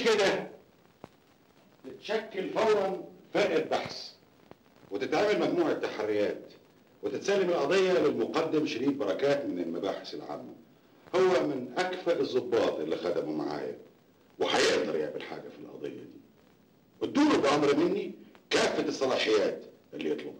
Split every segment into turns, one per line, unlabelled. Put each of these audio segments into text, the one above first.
كده تتشكل فورا فرقه بحث وتتعمل مجموعه تحريات وتتسلم القضيه للمقدم شريف بركات من المباحث العامه هو من اكفأ الضباط اللي خدموا معايا وهيقدر يعمل حاجه في القضيه دي ادوله بامر مني كافه الصلاحيات اللي يطلبها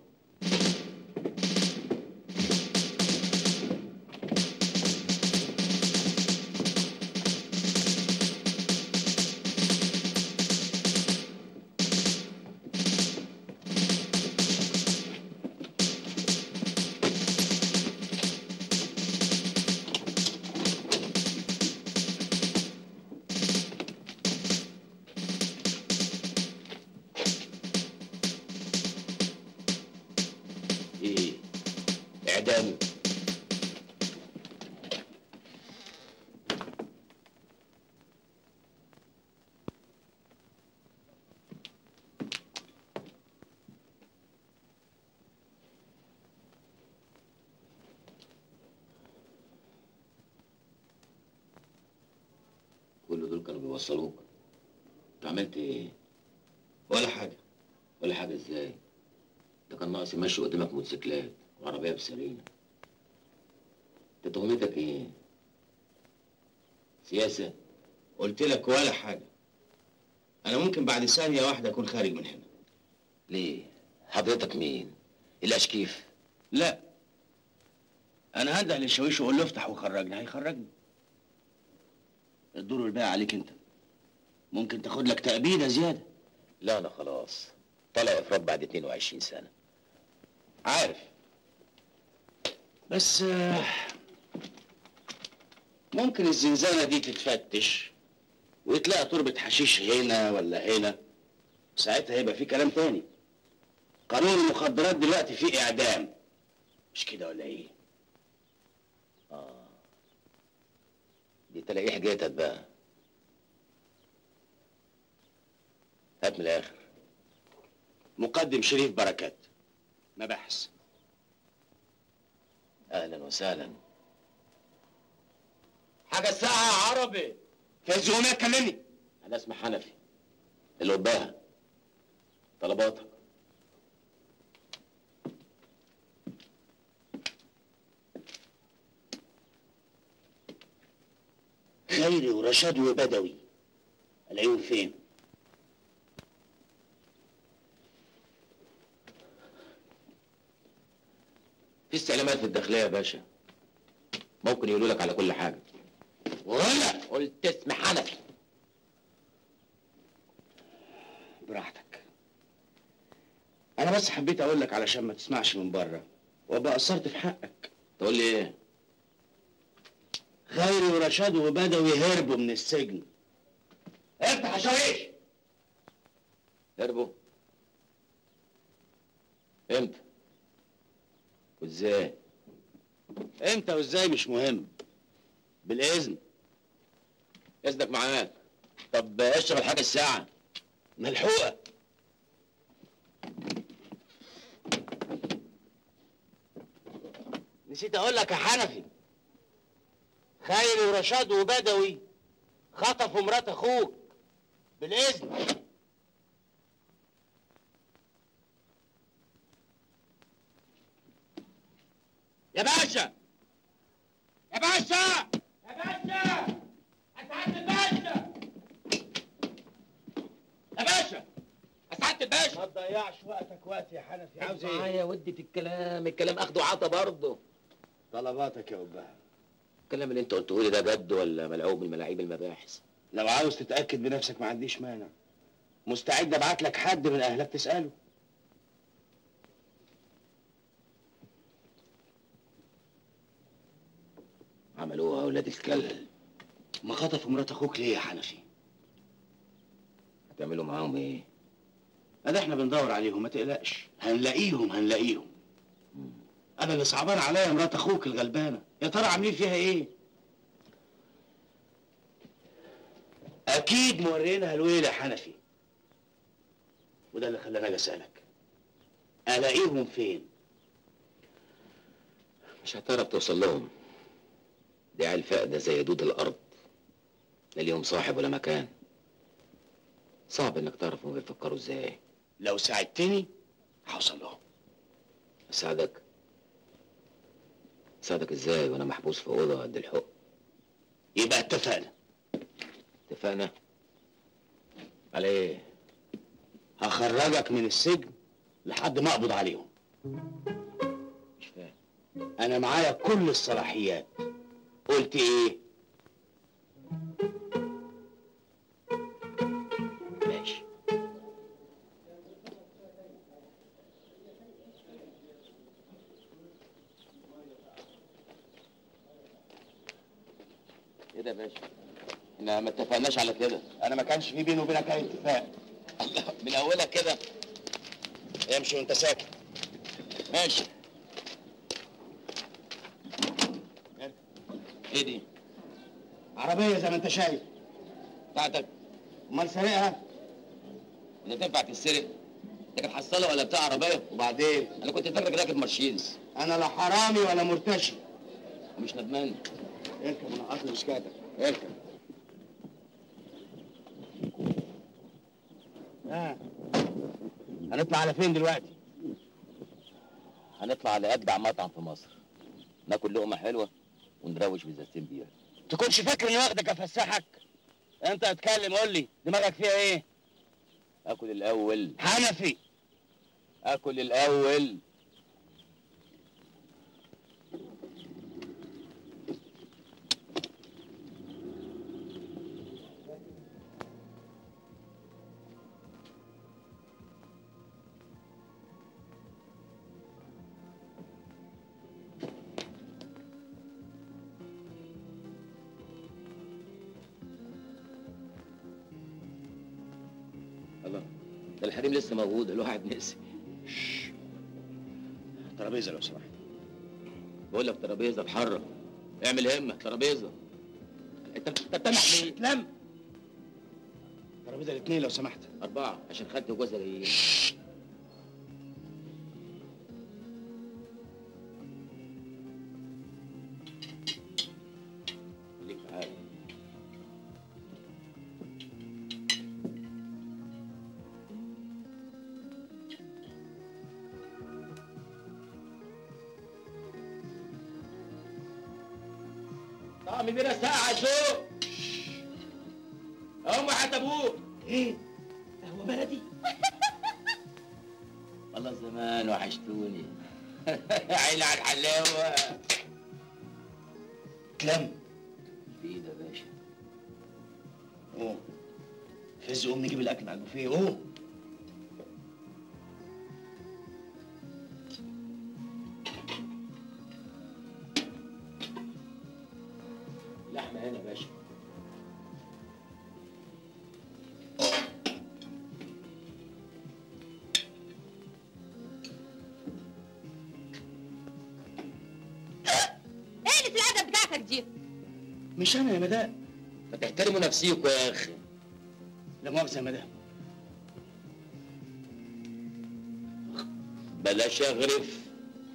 ايه اعدام كل دول كانوا بيوصلوك انت عملت ايه ولا حاجه ولا حاجه ازاي ده كان ناقص يمشي قدامك موتوسيكلات وعربيه بسرينه انت تهمتك ايه سياسه
قلت لك ولا حاجة أنا ممكن بعد ثانية واحدة أكون خارج من هنا
ليه حضرتك مين الاشكيف
لا أنا هنده للشاويش وأقول له افتح وخرجني هيخرجني الدور الباقي عليك أنت ممكن تاخد لك تأبيدة زيادة
لا انا خلاص طلع افراد بعد 22 سنه
عارف بس آه، ممكن الزنزانة دي تتفتش ويتلاقى تربة حشيش هنا ولا هنا ساعتها هيبقى في كلام تاني قانون المخدرات دلوقتي فيه إعدام مش كده ولا إيه؟
دي تلاقي حكايتك بقى هات من الاخر
مقدم شريف بركات مباحث
اهلا وسهلا
حاجة الساعة يا عربي فزونا كلمني
انا اسمي حنفي اللي قباها طلباتك
خيري ورشاد وبدوي الاقيهم فين؟
في استعلامات في الداخليه يا باشا ممكن يقولوا لك على كل حاجه
ولا
قلت اسم حنفي
براحتك انا بس حبيت اقول لك علشان ما تسمعش من بره وابقى قصرت في حقك
تقول لي ايه
خيري ورشاد وبدوي هربوا من السجن افتح يا شاويش
هربوا امتى وازاي
امتى وازاي مش مهم بالاذن
اذنك معاك طب اشرب الحاجه الساعه
ملحوقه نسيت اقول لك يا حنفي خيري ورشاد وبدوي خطفوا مرات اخوك بالاذن يا باشا يا باشا يا باشا اسعد الباشا يا باشا اسعد الباشا ما تضيعش وقتك وقت يا حنفي عاوز ايه
معايا ودي في الكلام الكلام اخده عطا برضه
طلباتك يا أبها
الكلام اللي انت قلته لي ده جد ولا ملعوب من ملاعيب المباحث
لو عاوز تتأكد بنفسك ما عنديش مانع مستعد ابعت لك حد من اهلك تسأله
عملوها اولاد الكلب
ما خطفوا مرات اخوك ليه يا حنفي
هتعملوا معاهم ايه
ادي احنا بندور عليهم ما تقلقش هنلاقيهم هنلاقيهم انا اللي صعبان عليا مرات اخوك الغلبانه يا ترى عاملين فيها ايه اكيد مورينا الويل يا حنفي وده اللي خلاني اجي اسالك الاقيهم فين
مش هتعرف توصل لهم دي عيال فاقدة زي دود الأرض لا ليهم صاحب ولا مكان صعب انك تعرف هم بيفكروا ازاي
لو ساعدتني هوصل لهم
اساعدك اساعدك ازاي وانا محبوس في اوضه قد الحق
يبقى اتفقنا
اتفقنا على ايه
هخرجك من السجن لحد ما اقبض عليهم
مش فاهم
انا معايا كل الصلاحيات قلت ايه
ماشي ايه ده يا باشا احنا ما اتفقناش على كده
انا ما كانش في بيني وبينك اي اتفاق
الله من اولها كده
امشي وانت ساكت
ماشي ايه دي
عربيه زي ما انت شايف
بتاعتك
امال سارقها
اللي تنفع تتسرق انت كانت حصاله ولا بتاع عربيه
وبعدين
انا كنت فاكرك راكب مرشيدس
انا لا حرامي ولا مرتشي
ومش ندمان
اركب انا قاطع مشكاتك اركب ها هنطلع على فين دلوقتي
هنطلع على اجدع مطعم في مصر ناكل لقمه حلوه ونروش بزازتين بيها
تكونش فاكر اني واخدك افسحك انت اتكلم قول لي دماغك فيها ايه
اكل الاول
حنفي
اكل الاول الله ده الحريم لسه موجود الواحد نسي
ترابيزه لو سمحت
بقول لك ترابيزه اتحرك اعمل همه ترابيزه انت انت بتمح ليه؟
لم ترابيزه الاثنين لو سمحت
اربعه عشان خدت وجوزها جايين خليك في حالك طعم بيرة ساعة ذوق هم حتى ابوك
ايه قهوه بلدي
والله زمان وحشتوني عيني على الحلاوة
تلم
في ايد يا باشا
قوم فز قوم نجيب الاكل على البوفيه قوم
اللحمة هنا يا باشا
ايه اللي في الادب بتاعتك دي
مش انا يا مدام
ما تحترموا نفسيكوا يا اخي
لا مؤاخذه يا مدام
بلاش اغرف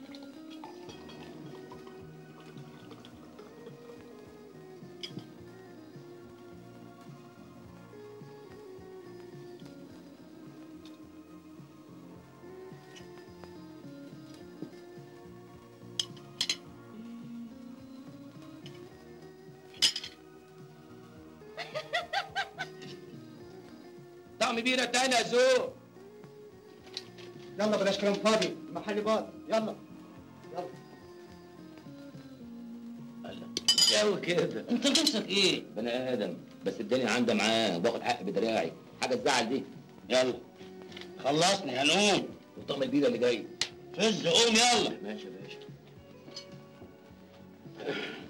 طعم بيرة تاني يا زو
يلا بلاش كلام فاضي المحل باظ يلا
الله جو كده انت نفسك ايه بني ادم بس الدنيا عندها معاه باخد حق بدراعي حاجه تزعل دي
يلا خلصني هنقوم
وطعم البيرة اللي جاي
فز قوم يلا
ماشي يا باشا